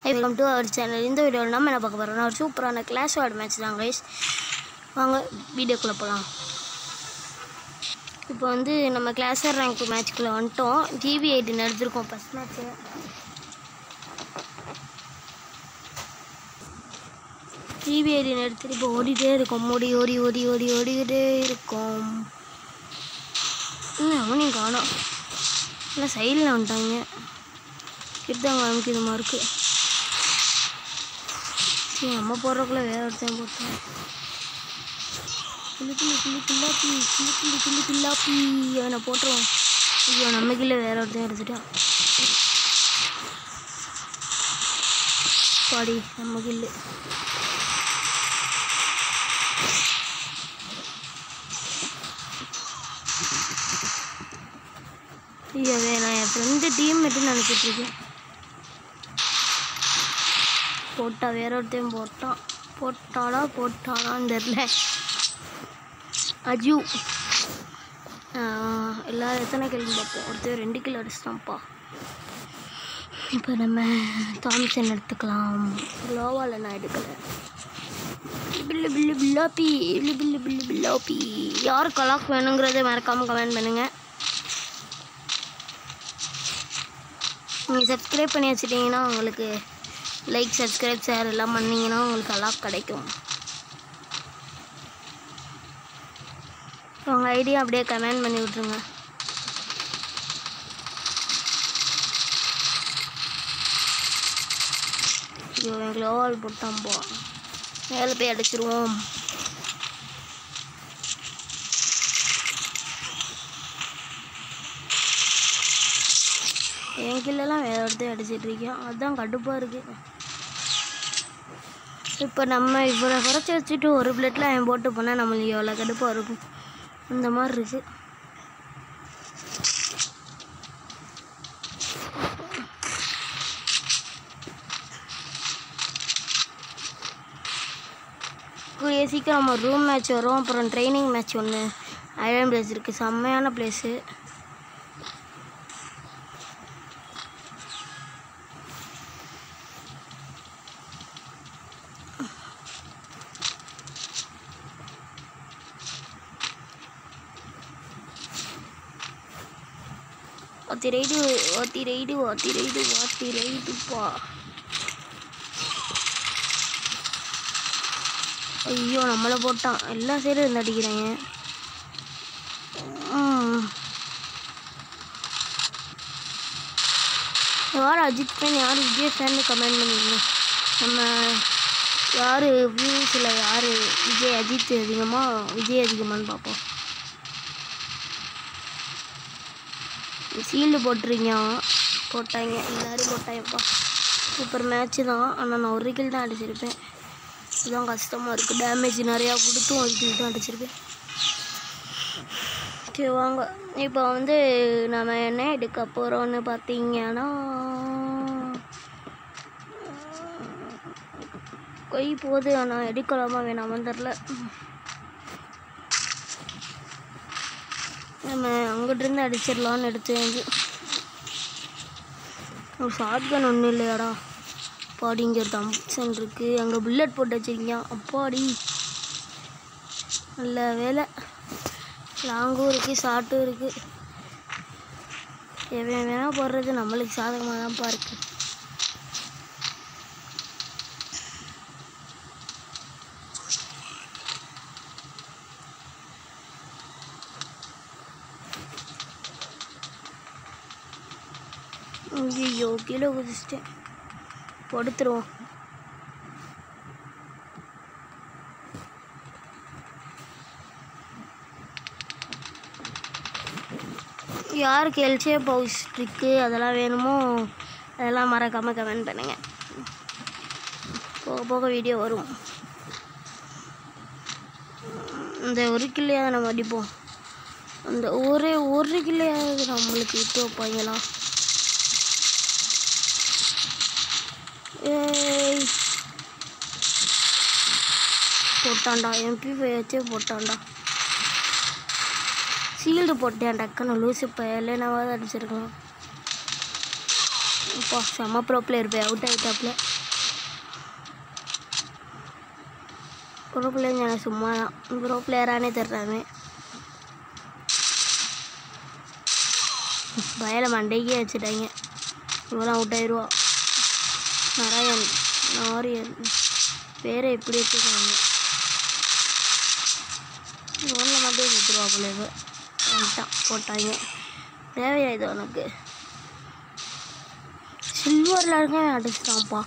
Welcome to our channel இந்த வீடியோவில் நம்ம என்ன பார்க்க போகிறோம்னா ஒரு சூப்பரான கிளாஸ் வார்டு மேட்ச் தான் கைஸ் வாங்க வீடியோக்குள்ளே போகலாம் இப்போ வந்து நம்ம கிளாஸ் ரேங்க் மேட்ச்க்குள்ளே வந்துட்டோம் ஜிபி எயிட்டின் எடுத்திருக்கோம் ஃபஸ்ட் மேட்ச்சு ஜிபி எயிட்டின் எடுத்துட்டு இப்போ ஓடிட்டே இருக்கோம் ஓடி ஓடி ஓடி ஓடி ஓடிக்கிட்டே இருக்கோம் இன்னும் அவனையும் காணோம் இல்லை சைடில் வந்துட்டாங்க கிட்டாங்க நமக்கு இது மாதிரி இருக்கு சரி நம்ம போடுறக்குள்ள வேற ஒருத்தன் போட்டோம் கிளி கிளி கிளி கில்லாப்பி கிளி கிளி கிளி கில்லாப்பி அவனை போட்டுருவோம் ஐயோ நம்ம கீழே வேற ஒருத்தன் எடுத்துட்டான் பாடி நம்ம கில்லு ஐயோ நான் என் ஃப்ரெண்டு டீம் மட்டும் நினச்சிட்டு இருக்கேன் போட்டா வேற ஒருத்தையும் போட்டான் போட்டாளா போட்டாளான்னு தெரில அஜு ஆஹ், எல்லாரும் எத்தனை கிலோ பார்ப்போம் ஒருத்தர் ரெண்டு கிலோ அடிச்சிட்டான்ப்பா இப்போ நம்ம தாம்சன் எடுத்துக்கலாம் லோவாவில் நான் எடுக்கலை பில்லு பில்லு பில்லாப்பி பில்லு பில்லு பில்லு பில்லாப்பி யாருக்கு கலாக் வேணுங்கிறத மறக்காமல் கமெண்ட் பண்ணுங்கள் நீங்கள் சப்ஸ்கிரைப் பண்ணி வச்சிட்டிங்கன்னா உங்களுக்கு லைக் சப்ஸ்கிரைப் ஷேர் எல்லாம் பண்ணிங்கன்னா உங்களுக்கு அலாக் கிடைக்கும் உங்கள் ஐடியா அப்படியே கமெண்ட் பண்ணி விட்ருங்க ஐயோ எங்களுக்கு ஓவல் போட்டான் போ மேலே போய் அடிச்சிருவோம் என் கீழெல்லாம் வேற ஒருத்தர் அடிச்சிட்டு இருக்கேன் அதுதான் கடுப்பாக இருக்குது இப்போ நம்ம இவ்வளோ குறைச்சி வச்சுட்டு ஒரு பிளேட்டில் அவன் போட்டு போனால் நம்மளுக்கு எவ்வளோ கடுப்பாக இருக்கும் அந்த மாதிரி இருக்குது கூடிய சீக்கிரம் நம்ம ரூம் மேட்ச் வரும் அப்புறம் ட்ரைனிங் மேட்ச் ஒன்று ஐரன் பிளேஸ் இருக்குது செம்மையான பிளேஸு வாத்தி ரைடு வாத்தி ரைடு வாத்தி ரைடு வாத்தி ரைடுப்பா ஐயோ நம்மளை போட்டான் எல்லா சைடும் இருந்து அடிக்கிறாங்க ம். யார் அஜித் ஃபேன் யார் விஜய் ஃபேன் கமெண்ட் பண்ணிருங்க நம்ம யார் வியூஸில் யார் விஜய் அஜித் அதிகமாக விஜய் அதிகமான்னு பார்ப்போம் சீல்டு போட்டிருக்கீங்க போட்டாங்க எல்லாரும் போட்டாங்கப்பா சூப்பர் மேட்ச்சு தான் ஆனால் நான் ஒரு கில் தான் அடிச்சிருப்பேன் இதுதான் கஷ்டமாக இருக்குது டேமேஜ் நிறையா கொடுத்தும் ஒரு கில் தான் அடிச்சிருப்பேன் சரி வாங்க இப்போ வந்து நம்ம என்ன எடுக்க போகிறோம்னு பார்த்தீங்கன்னா கொய் போகுது ஆனால் எடுக்கலாமா வேணாமான்னு தெரில நம்ம அங்கிட்டிருந்து அடிச்சிடலான்னு எடுத்து வந்து ஒரு ஷார்ட் கன் ஒன்றும் இல்லையாடா அப்பாடி இங்கே ஒரு தம்சன் இருக்குது அங்கே புல்லட் போட்டு வச்சிருக்கீங்க அப்பாடி நல்ல வேலை லாங்கும் இருக்குது ஷார்ட்டும் இருக்குது எவன் வேணால் போடுறது நம்மளுக்கு சாதகமாக தான்ப்பா இருக்குது ஐயோ கீழே குதிச்சிட்டேன் படுத்துருவோம் யாருக்கு எல்சே பவுஸ் ட்ரிக்கு அதெல்லாம் வேணுமோ அதெல்லாம் மறக்காமல் கமெண்ட் பண்ணுங்கள் போக போக வீடியோ வரும் இந்த ஒரு கிள்ளையாவது நம்ம அடிப்போம் அந்த ஒரே ஒரு கிள்ளையாவது நம்மளுக்கு விட்டு வைப்பாங்களா ஏய் போட்டான்டா எம்பி வச்சே போட்டான்டா ஷீல்டு போட்டேன் டக்குன்னு லூசு பயலே நான் அடிச்சிருக்கலாம் அப்பா செம்ம ப்ரோ பிளேயர் போய் அவுட் ஆகிட்டாப்புல ப்ரோ பிளேயர் நான் சும்மா தான் ப்ரோ பிளேயரானே தெரிறாமே பயல மண்டைக்கே வச்சுட்டாங்க இவெல்லாம் அவுட் ஆயிடுவா நாராயண் நாரியன் பேரை எப்படி வச்சுருக்காங்க ஒன்றில் மட்டும் வச்சுருவா போல இவ வந்துட்டான் போட்டாங்க தேவையா இது உனக்கு சில்வரில் இருக்க அடிச்சிட்டான்ப்பா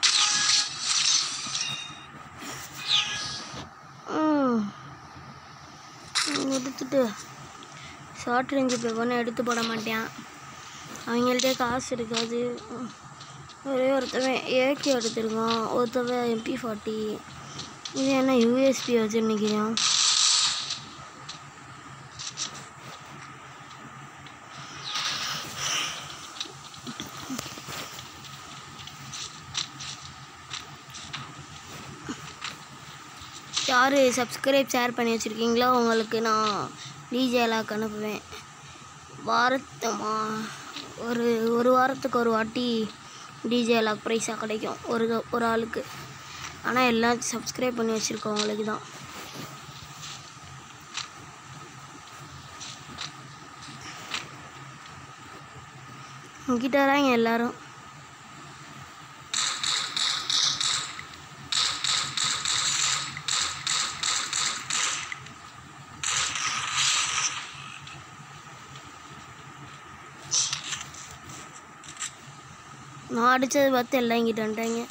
ம் எடுத்துட்டு ஷார்ட் ரேஞ்சு இப்போ ஒன்றும் எடுத்து போட மாட்டேன் அவங்கள்ட்டே காசு இருக்காது ம். ஒரே ஒருத்தவன் ஏகே எடுத்திருக்கான் ஒருத்தவன் எம்பி ஃபார்ட்டி இது என்ன யூஎஸ்பி வச்சு நிற்கிறான் யார் சப்ஸ்கிரைப் ஷேர் பண்ணி வச்சுருக்கீங்களோ உங்களுக்கு நான் டிஜே லாக் அனுப்புவேன் வாரத்தமா ஒரு ஒரு வாரத்துக்கு ஒரு வாட்டி டிஜே லாக் ப்ரைஸாக கிடைக்கும் ஒரு ஒரு ஆளுக்கு ஆனால் எல்லாம் சப்ஸ்கிரைப் பண்ணி வச்சுருக்கவங்களுக்கு தான் உங்ககிட்ட வராங்க எல்லாரும் நான் அடித்தது பார்த்து எல்லாம் இங்கிட்ட வந்துட்டாங்க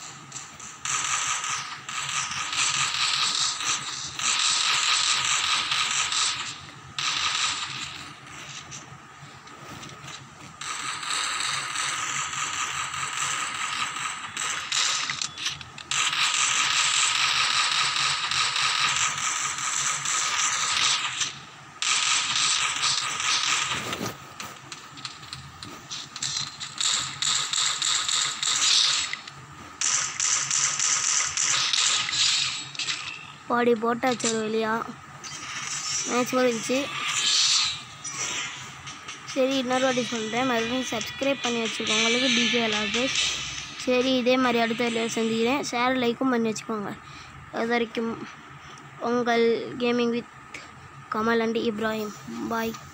பாடி போட்டாச்சு ஒரு வழியா மேட்ச் முடிஞ்சிச்சு சரி இன்னொரு வாட்டி சொல்கிறேன் மறுபடியும் சப்ஸ்கிரைப் பண்ணி வச்சுக்கோங்களுக்கு டிஜே லாகேஷ் சரி இதே மாதிரி அடுத்த வீடியோ செஞ்சுக்கிறேன் ஷேர் லைக்கும் பண்ணி வச்சுக்கோங்க அது வரைக்கும் உங்கள் gaming with Kamal and Ibrahim bye